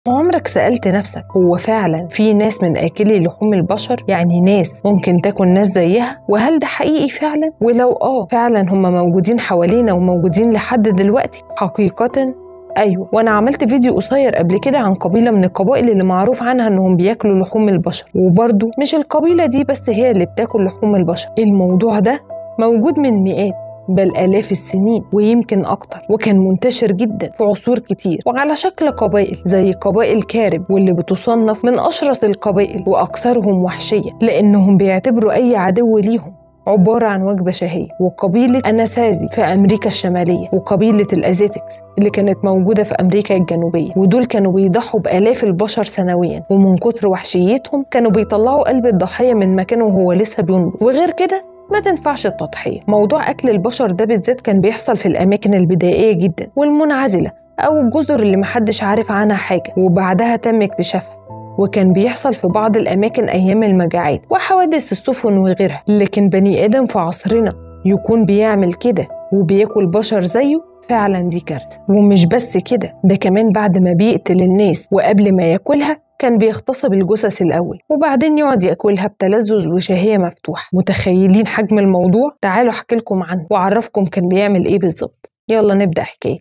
عمرك سألت نفسك هو فعلا في ناس من آكلي لحوم البشر يعني ناس ممكن تاكل ناس زيها وهل ده حقيقي فعلا ولو آه فعلا هم موجودين حوالينا وموجودين لحد دلوقتي حقيقة ايوه وانا عملت فيديو قصير قبل كده عن قبيله من القبائل اللي معروف عنها انهم بياكلوا لحوم البشر وبرضه مش القبيله دي بس هي اللي بتاكل لحوم البشر الموضوع ده موجود من مئات بل آلاف السنين ويمكن أكتر وكان منتشر جدا في عصور كتير وعلى شكل قبائل زي قبائل كارب واللي بتصنف من أشرس القبائل وأكثرهم وحشية لأنهم بيعتبروا أي عدو ليهم عبارة عن وجبة شهية وقبيلة أناسازي في أمريكا الشمالية وقبيلة الأزيتكس اللي كانت موجودة في أمريكا الجنوبية ودول كانوا بيضحوا بآلاف البشر سنويا ومن كتر وحشيتهم كانوا بيطلعوا قلب الضحية من مكانه وهو لسه بينبض وغير كده ما تنفعش التضحية موضوع أكل البشر ده بالذات كان بيحصل في الأماكن البدائية جدا والمنعزلة أو الجزر اللي محدش عارف عنها حاجة وبعدها تم اكتشافها وكان بيحصل في بعض الأماكن أيام المجاعات وحوادث السفن وغيرها لكن بني آدم في عصرنا يكون بيعمل كده وبياكل بشر زيه فعلا دي كارثة ومش بس كده ده كمان بعد ما بيقتل الناس وقبل ما ياكلها كان بيغتصب الجثث الأول وبعدين يقعد ياكلها بتلذذ وشهية مفتوحة متخيلين حجم الموضوع؟ تعالوا أحكي لكم عنه وأعرفكم كان بيعمل إيه بالظبط يلا نبدأ حكاية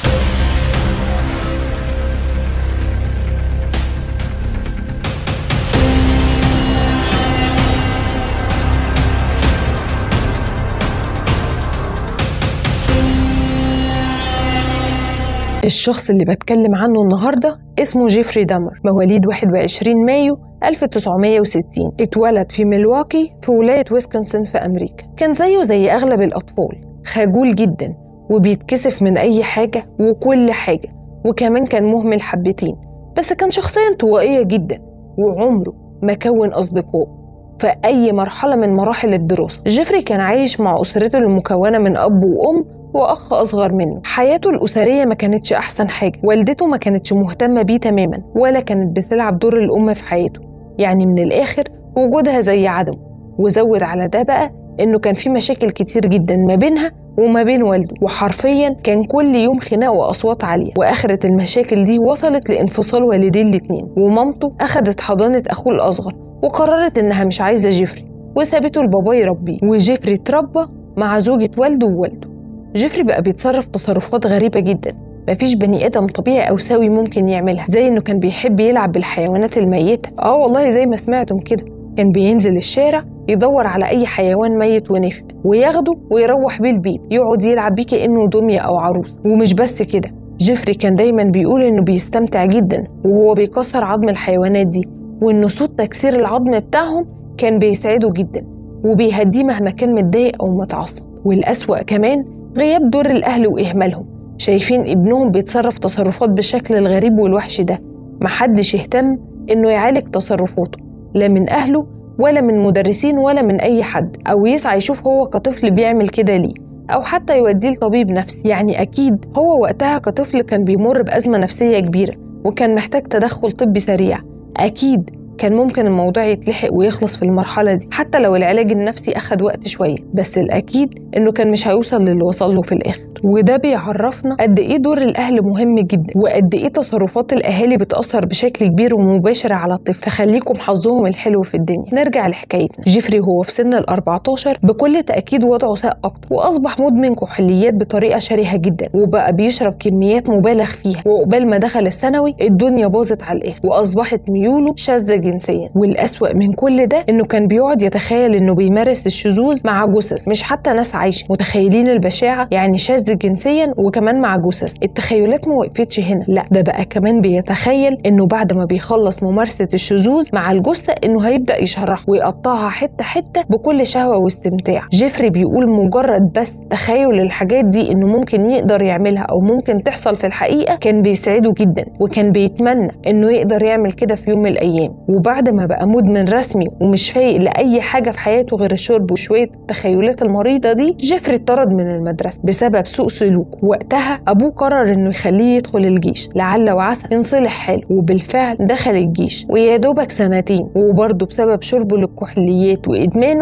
الشخص اللي بتكلم عنه النهاردة اسمه جيفري دامر مواليد 21 مايو 1960 اتولد في ميلواكي في ولاية ويسكونسن في أمريكا كان زيه زي أغلب الأطفال خجول جدا وبيتكسف من أي حاجة وكل حاجة وكمان كان مهمل حبتين بس كان شخصية انطوائية جدا وعمره ما كون أصدقاء في أي مرحلة من مراحل الدراسة جيفري كان عايش مع أسرته المكونة من أب وأم وأخ أصغر منه حياته الأسرية ما كانتش أحسن حاجة والدته ما كانتش مهتمة بيه تماما ولا كانت بتلعب دور الأم في حياته يعني من الآخر وجودها زي عدم وزود على ده بقى إنه كان في مشاكل كتير جدا ما بينها وما بين والده وحرفيا كان كل يوم خناق واصوات عاليه واخره المشاكل دي وصلت لانفصال والديه الاتنين ومامته اخدت حضانه اخوه الاصغر وقررت انها مش عايزه جيفري وسابته لباباه يربيه وجيفري اتربى مع زوجة والده ووالده جيفري بقى بيتصرف تصرفات غريبة جدا مفيش بني آدم طبيعي أو سوي ممكن يعملها زي إنه كان بيحب يلعب بالحيوانات الميتة آه والله زي ما سمعتم كده كان بينزل الشارع يدور على أي حيوان ميت ونافق وياخده ويروح بيه البيت يقعد يلعب بيه كأنه دمية أو عروس ومش بس كده جيفري كان دايما بيقول إنه بيستمتع جدا وهو بيكسر عظم الحيوانات دي وإنه صوت تكسير العظم بتاعهم كان بيسعده جدا وبيهديه مهما كان متضايق أو متعصب والأسوأ كمان غياب دور الأهل وإهمالهم شايفين ابنهم بيتصرف تصرفات بالشكل الغريب والوحش ده محدش يهتم إنه يعالج تصرفاته لا من أهله ولا من مدرسين ولا من أي حد أو يسعى يشوف هو كطفل بيعمل كده ليه أو حتى يوديه لطبيب نفسي يعني أكيد هو وقتها كطفل كان بيمر بأزمة نفسية كبيرة وكان محتاج تدخل طبي سريع أكيد كان ممكن الموضوع يتلحق ويخلص في المرحلة دي حتى لو العلاج النفسي أخد وقت شوية بس الأكيد إنه كان مش هيوصل للي وصل له في الآخر وده بيعرفنا قد إيه دور الأهل مهم جدا وقد إيه تصرفات الأهالي بتأثر بشكل كبير ومباشر على الطفل فخليكم حظهم الحلو في الدنيا نرجع لحكايتنا جيفري هو في سن ال 14 بكل تأكيد وضعه ساء أكتر وأصبح مدمن كحوليات بطريقة شرهة جدا وبقى بيشرب كميات مبالغ فيها وقبل ما دخل الثانوي الدنيا باظت على الآخر وأصبحت ميوله شاذة جنسيا والأسوأ من كل ده إنه كان بيقعد يتخيل إنه بيمارس الشذوذ مع جثث مش حتى ناس عايشة متخيلين البشاعة يعني شاذ جنسيا وكمان مع جثث التخيلات ما وقفتش هنا لا ده بقى كمان بيتخيل إنه بعد ما بيخلص ممارسة الشذوذ مع الجثة إنه هيبدأ يشرحها ويقطعها حتة حتة بكل شهوة واستمتاع جيفري بيقول مجرد بس تخيل الحاجات دي إنه ممكن يقدر يعملها أو ممكن تحصل في الحقيقة كان بيسعده جدا وكان بيتمنى إنه يقدر يعمل كده في يوم من الأيام وبعد ما بقى مدمن رسمي ومش فايق لأي حاجة في حياته غير الشرب وشوية التخيلات المريضة دي جيفري اتطرد من المدرسة بسبب سوء سلوك وقتها أبوه قرر إنه يخليه يدخل الجيش لعل وعسى ينصلح حاله وبالفعل دخل الجيش ويا دوبك سنتين وبرضه بسبب شربه للكحوليات وإدمانه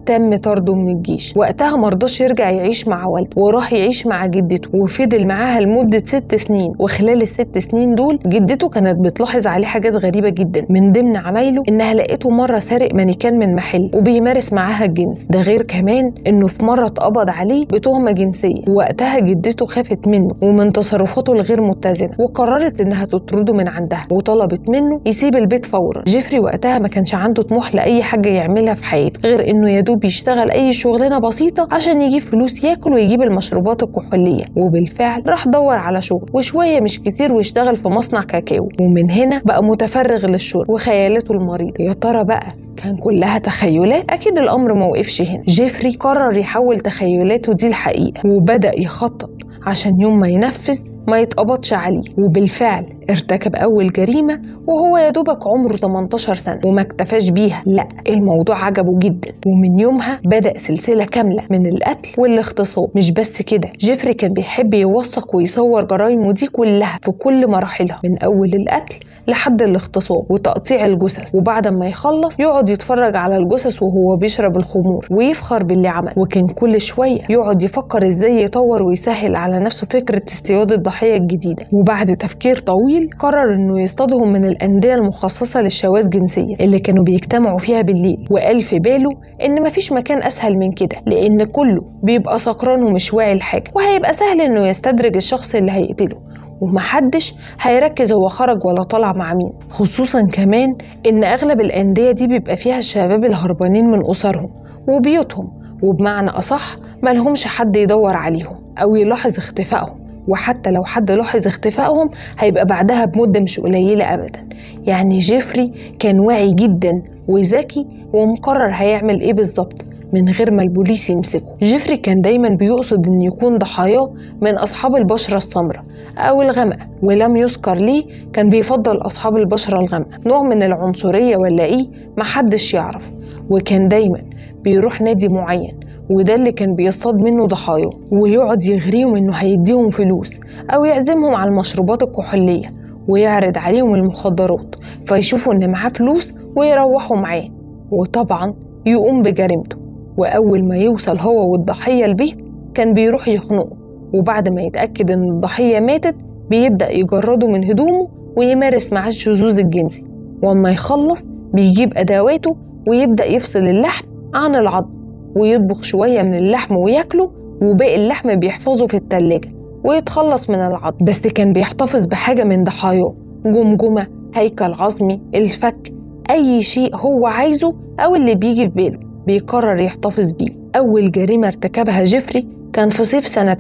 تم طرده من الجيش وقتها مرضاش يرجع يعيش مع والده وراح يعيش مع جدته وفضل معاها لمدة ست سنين وخلال الست سنين دول جدته كانت بتلاحظ عليه حاجات غريبة جدا من ضمن عمايله إنها لقيته مرة سارق مانيكان من محل وبيمارس معاها الجنس ده غير كمان إنه في مرة اتقبض عليه بتهمة جنسية وقتها جدته خافت منه ومن تصرفاته الغير متزنة وقررت إنها تطرده من عندها وطلبت منه يسيب البيت فورا جيفري وقتها ما كانش عنده طموح لأي حاجة يعملها في حياته غير إنه يا دوب يشتغل أي شغلانة بسيطة عشان يجيب فلوس ياكل ويجيب المشروبات الكحولية وبالفعل راح دور على شغل وشوية مش كتير واشتغل في مصنع كاكاو ومن هنا بقى متفرغ للشرب وخيالاته المريضة يا ترى بقى كان كلها تخيلات أكيد الأمر ما وقفش هنا جيفري قرر يحول تخيلاته دي لحقيقة وبدأ يخطط عشان يوم ما ينفذ ما يتقبضش عليه وبالفعل ارتكب أول جريمة وهو يا دوبك عمره 18 سنة وما اكتفاش بيها لا الموضوع عجبه جدا ومن يومها بدأ سلسلة كاملة من القتل والاغتصاب مش بس كده جيفري كان بيحب يوثق ويصور جرايمه دي كلها في كل مراحلها من أول القتل لحد الاغتصاب وتقطيع الجثث وبعد ما يخلص يقعد يتفرج على الجثث وهو بيشرب الخمور ويفخر باللي عمل وكان كل شوية يقعد يفكر ازاي يطور ويسهل على نفسه فكرة اصطياد الضحية الجديدة وبعد تفكير طويل قرر انه يصطادهم من الأندية المخصصة للشواذ جنسية اللي كانوا بيجتمعوا فيها بالليل وقال في باله ان مفيش مكان اسهل من كده لان كله بيبقى سكران ومش واعي لحاجة وهيبقى سهل انه يستدرج الشخص اللي هيقتله ومحدش هيركز هو خرج ولا طلع مع مين خصوصا كمان ان اغلب الانديه دي بيبقى فيها الشباب الهربانين من اسرهم وبيوتهم وبمعنى اصح ملهمش حد يدور عليهم او يلاحظ اختفائهم وحتى لو حد لاحظ اختفائهم هيبقى بعدها بمدة مش قليلة أبدا يعني جيفري كان واعي جدا وذكي ومقرر هيعمل ايه بالظبط من غير ما البوليس يمسكه جيفري كان دايما بيقصد ان يكون ضحاياه من اصحاب البشره السمراء او الغامقه ولم يذكر ليه كان بيفضل اصحاب البشره الغامقه نوع من العنصريه ولا ايه محدش يعرف وكان دايما بيروح نادي معين وده اللي كان بيصطاد منه ضحاياه ويقعد يغريهم انه هيديهم فلوس او يعزمهم على المشروبات الكحوليه ويعرض عليهم المخدرات فيشوفوا ان معاه فلوس ويروحوا معاه وطبعا يقوم بجريمته وأول ما يوصل هو والضحية البيت كان بيروح يخنقه وبعد ما يتأكد إن الضحية ماتت بيبدأ يجرده من هدومه ويمارس معاه الشذوذ الجنسي وأما يخلص بيجيب أدواته ويبدأ يفصل اللحم عن العظم ويطبخ شوية من اللحم وياكله وباقي اللحم بيحفظه في التلاجة ويتخلص من العظم بس كان بيحتفظ بحاجة من ضحاياه جمجمة هيكل عظمي الفك أي شيء هو عايزه أو اللي بيجي في باله بيقرر يحتفظ بيه أول جريمة ارتكبها جيفري كان في صيف سنة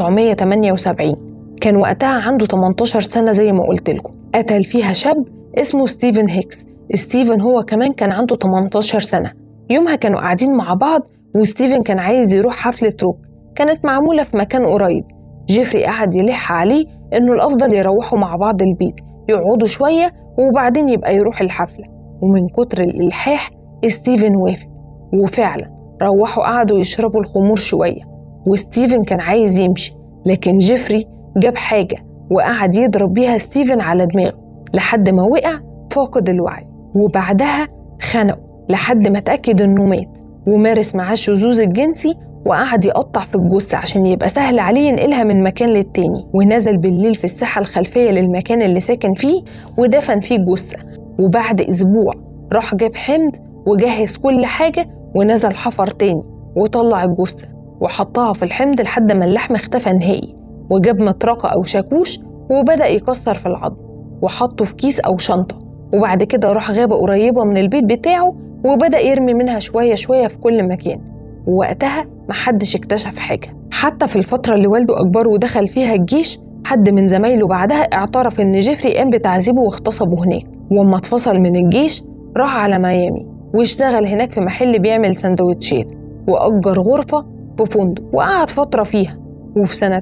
1978 كان وقتها عنده 18 سنة زي ما قلت لكم قتل فيها شاب اسمه ستيفن هيكس ستيفن هو كمان كان عنده 18 سنة يومها كانوا قاعدين مع بعض وستيفن كان عايز يروح حفلة روك كانت معمولة في مكان قريب جيفري قعد يلح عليه إنه الأفضل يروحوا مع بعض البيت يقعدوا شوية وبعدين يبقى يروح الحفلة ومن كتر الإلحاح ستيفن وافق وفعلا روحوا قعدوا يشربوا الخمور شوية وستيفن كان عايز يمشي لكن جيفري جاب حاجة وقعد يضرب بيها ستيفن على دماغه لحد ما وقع فاقد الوعي وبعدها خنقه لحد ما اتأكد إنه مات ومارس معاه الشذوذ الجنسي وقعد يقطع في الجثة عشان يبقى سهل عليه ينقلها من مكان للتاني ونزل بالليل في الساحة الخلفية للمكان اللي ساكن فيه ودفن فيه جثة وبعد أسبوع راح جاب حمد وجهز كل حاجة ونزل حفر تاني وطلع الجثة وحطها في الحمض لحد ما اللحم اختفى نهائي وجاب مطرقة أو شاكوش وبدأ يكسر في العظم وحطه في كيس أو شنطة وبعد كده راح غابة قريبة من البيت بتاعه وبدأ يرمي منها شوية شوية في كل مكان ووقتها محدش اكتشف حاجة حتى في الفترة اللي والده أجبره ودخل فيها الجيش حد من زمايله بعدها اعترف إن جيفري قام بتعذيبه واغتصبه هناك وأما اتفصل من الجيش راح على ميامي واشتغل هناك في محل بيعمل سندوتشات وأجر غرفة في فندق وقعد فترة فيها وفي سنة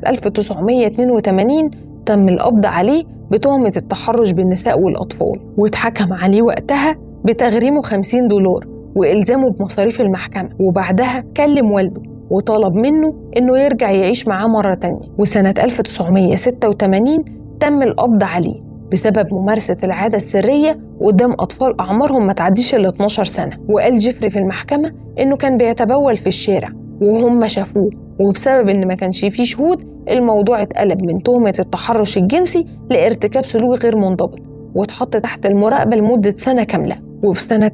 1982 تم القبض عليه بتهمة التحرش بالنساء والأطفال واتحكم عليه وقتها بتغريمه 50 دولار وإلزامه بمصاريف المحكمة وبعدها كلم والده وطلب منه إنه يرجع يعيش معاه مرة تانية وسنة 1986 تم القبض عليه بسبب ممارسة العادة السرية قدام أطفال أعمارهم ما تعديش ال 12 سنة وقال جيفري في المحكمة إنه كان بيتبول في الشارع وهم شافوه وبسبب إن ما كانش فيه شهود الموضوع اتقلب من تهمة التحرش الجنسي لارتكاب سلوك غير منضبط واتحط تحت المراقبة لمدة سنة كاملة وفي سنة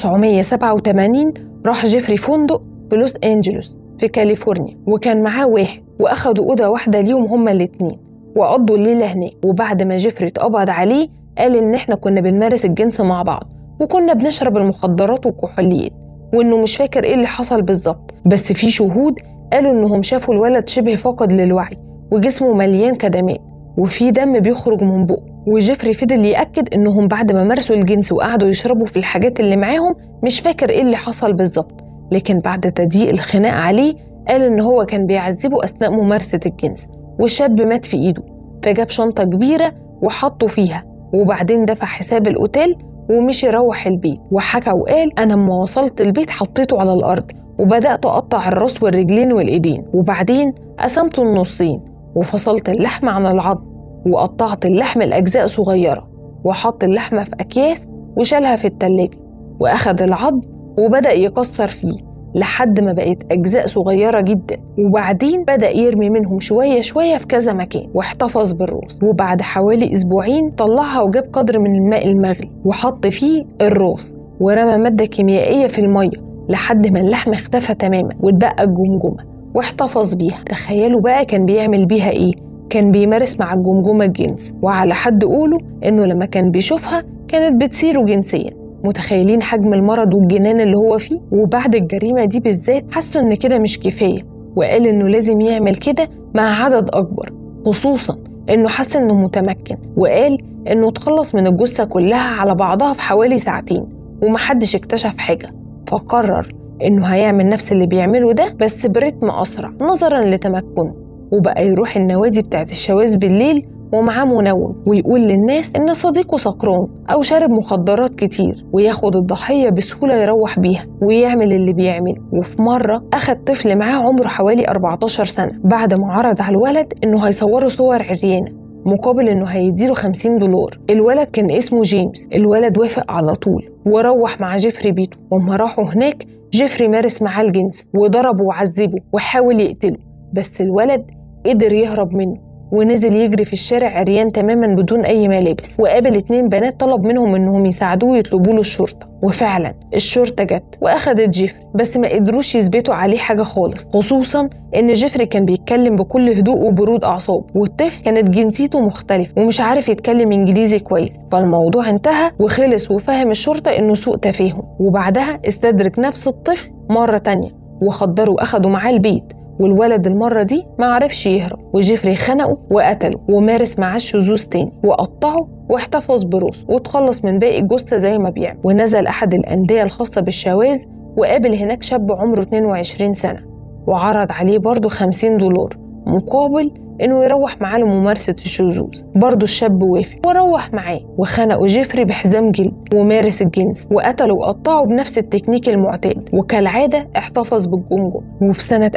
1987 راح جيفري فندق في لوس أنجلوس في كاليفورنيا وكان معاه واحد وأخدوا أوضة واحدة ليهم هما الاتنين وقضوا الليلة هناك وبعد ما جيفري اتقبض عليه قال إن إحنا كنا بنمارس الجنس مع بعض وكنا بنشرب المخدرات والكحوليات وإنه مش فاكر إيه اللي حصل بالظبط بس في شهود قالوا إنهم شافوا الولد شبه فاقد للوعي وجسمه مليان كدمات وفي دم بيخرج من بقه وجيفري فضل يأكد إنهم بعد ما مارسوا الجنس وقعدوا يشربوا في الحاجات اللي معاهم مش فاكر إيه اللي حصل بالظبط لكن بعد تضييق الخناق عليه قال إن هو كان بيعذبه أثناء ممارسة الجنس والشاب مات في إيده فجاب شنطة كبيرة وحطه فيها وبعدين دفع حساب الأوتيل ومشي روح البيت وحكى وقال أنا لما وصلت البيت حطيته على الأرض وبدأت أقطع الراس والرجلين والإيدين وبعدين قسمته النصين وفصلت اللحم عن العظم وقطعت اللحم لأجزاء صغيرة وحط اللحمة في أكياس وشالها في التلاجة وأخد العظم وبدأ يكسر فيه لحد ما بقت أجزاء صغيرة جدا وبعدين بدأ يرمي منهم شوية شوية في كذا مكان واحتفظ بالروس وبعد حوالي أسبوعين طلعها وجاب قدر من الماء المغلي وحط فيه الروس ورمى مادة كيميائية في المية لحد ما اللحم اختفى تماما واتبقى الجمجمة واحتفظ بيها تخيلوا بقى كان بيعمل بيها ايه كان بيمارس مع الجمجمة الجنس وعلى حد قوله انه لما كان بيشوفها كانت بتثيره جنسيا متخيلين حجم المرض والجنان اللي هو فيه وبعد الجريمة دي بالذات حس إن كده مش كفاية وقال إنه لازم يعمل كده مع عدد أكبر خصوصا إنه حس إنه متمكن وقال إنه اتخلص من الجثة كلها على بعضها في حوالي ساعتين ومحدش اكتشف حاجة فقرر إنه هيعمل نفس اللي بيعمله ده بس برتم أسرع نظرا لتمكنه وبقى يروح النوادي بتاعت الشواذ بالليل ومعاه منوم ويقول للناس إن صديقه سكران أو شارب مخدرات كتير وياخد الضحية بسهولة يروح بيها ويعمل اللي بيعمله وفي مرة أخد طفل معاه عمره حوالي 14 سنة بعد ما عرض على الولد إنه هيصوره صور عريانة مقابل إنه هيديله 50 دولار الولد كان اسمه جيمس الولد وافق على طول وروح مع جيفري بيته وما راحوا هناك جيفري مارس معاه الجنس وضربه وعذبه وحاول يقتله بس الولد قدر يهرب منه ونزل يجري في الشارع عريان تماما بدون اي ملابس وقابل اتنين بنات طلب منهم انهم يساعدوه يطلبوا له الشرطه وفعلا الشرطه جت واخدت جيفري بس ما قدروش يثبتوا عليه حاجه خالص خصوصا ان جيفري كان بيتكلم بكل هدوء وبرود اعصاب والطفل كانت جنسيته مختلفه ومش عارف يتكلم انجليزي كويس فالموضوع انتهى وخلص وفهم الشرطه انه سوء تفاهم وبعدها استدرك نفس الطفل مره تانية وخدره واخده معاه البيت والولد المرة دي ما عرفش يهرب وجيفري خنقه وقتله ومارس معاه الشذوذ تاني وقطعه واحتفظ بروسه وتخلص من باقي الجثة زي ما بيعمل ونزل أحد الأندية الخاصة بالشواذ وقابل هناك شاب عمره 22 سنة وعرض عليه برضه 50 دولار مقابل انه يروح معاه لممارسه الشذوذ برضه الشاب وافق وروح معاه وخنقوا جيفري بحزام جلد ومارس الجنس وقتله وقطعه بنفس التكنيك المعتاد وكالعاده احتفظ بالجمجم وفي سنه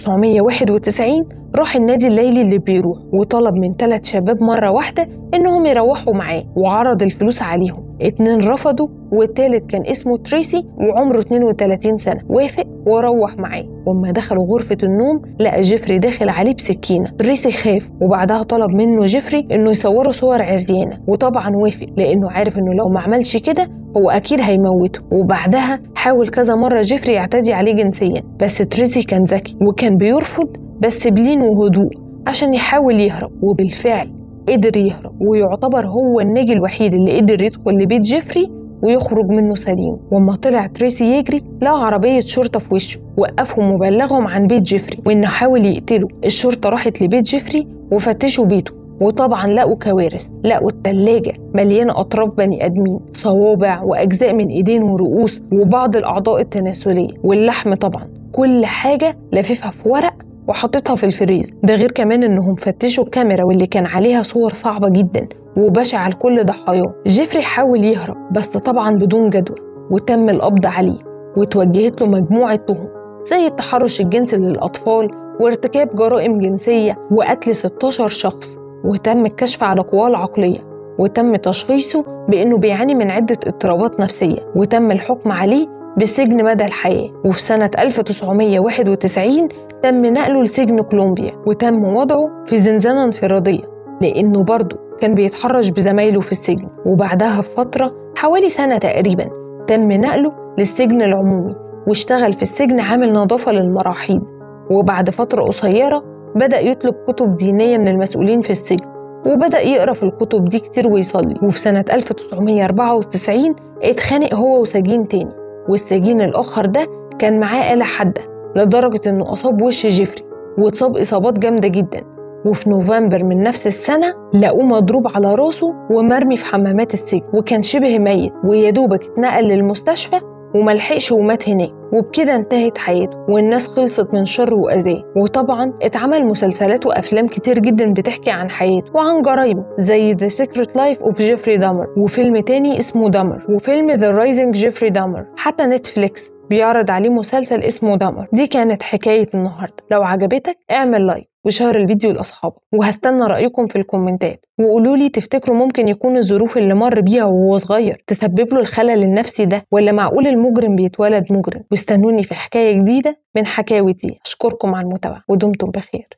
1991 راح النادي الليلي اللي بيروح وطلب من ثلاث شباب مرة واحدة إنهم يروحوا معاه وعرض الفلوس عليهم اتنين رفضوا والتالت كان اسمه تريسي وعمره 32 سنة وافق وروح معاه وما دخلوا غرفة النوم لقى جيفري داخل عليه بسكينة تريسي خاف وبعدها طلب منه جيفري إنه يصوره صور عريانة وطبعا وافق لأنه عارف إنه لو ما عملش كده هو أكيد هيموته وبعدها حاول كذا مرة جيفري يعتدي عليه جنسيا بس تريسي كان ذكي وكان بيرفض بس بلين وهدوء عشان يحاول يهرب وبالفعل قدر يهرب ويعتبر هو الناجي الوحيد اللي قدر يدخل لبيت جيفري ويخرج منه سليم وما طلع تريسي يجري لقى عربية شرطة في وشه وقفهم وبلغهم عن بيت جيفري وإنه حاول يقتله الشرطة راحت لبيت جيفري وفتشوا بيته وطبعا لقوا كوارث لقوا التلاجة مليانة أطراف بني آدمين صوابع وأجزاء من إيدين ورؤوس وبعض الأعضاء التناسلية واللحم طبعا كل حاجة لففها في ورق وحطيتها في الفريز ده غير كمان انهم فتشوا الكاميرا واللي كان عليها صور صعبة جدا وبشعة لكل ضحاياه جيفري حاول يهرب بس طبعا بدون جدوى وتم القبض عليه وتوجهت له مجموعة تهم زي التحرش الجنسي للأطفال وارتكاب جرائم جنسية وقتل 16 شخص وتم الكشف على قواه العقلية وتم تشخيصه بأنه بيعاني من عدة اضطرابات نفسية وتم الحكم عليه بالسجن مدى الحياة وفي سنة 1991 تم نقله لسجن كولومبيا وتم وضعه في زنزانة انفرادية لأنه برضه كان بيتحرش بزمايله في السجن وبعدها بفترة حوالي سنة تقريبا تم نقله للسجن العمومي واشتغل في السجن عامل نظافة للمراحيض وبعد فترة قصيرة بدأ يطلب كتب دينية من المسؤولين في السجن وبدأ يقرأ في الكتب دي كتير ويصلي وفي سنة 1994 اتخانق هو وسجين تاني والسجين الآخر ده كان معاه آلة حادة لدرجة إنه أصاب وش جيفري واتصاب إصابات جامدة جدا وفي نوفمبر من نفس السنة لقوه مضروب على راسه ومرمي في حمامات السجن وكان شبه ميت ويدوبك اتنقل للمستشفى وملحقش ومات هناك وبكده انتهت حياته والناس خلصت من شر وأذاه وطبعا اتعمل مسلسلات وأفلام كتير جدا بتحكي عن حياته وعن جرايمه زي The Secret Life of Jeffrey Dahmer وفيلم تاني اسمه دامر وفيلم The Rising Jeffrey Dahmer حتى نتفليكس بيعرض عليه مسلسل اسمه دامر دي كانت حكاية النهاردة لو عجبتك اعمل لايك وشير الفيديو لأصحابك وهستنى رأيكم في الكومنتات وقولوا لي تفتكروا ممكن يكون الظروف اللي مر بيها وهو صغير تسبب له الخلل النفسي ده ولا معقول المجرم بيتولد مجرم واستنوني في حكاية جديدة من حكاوي دي أشكركم على المتابعة ودمتم بخير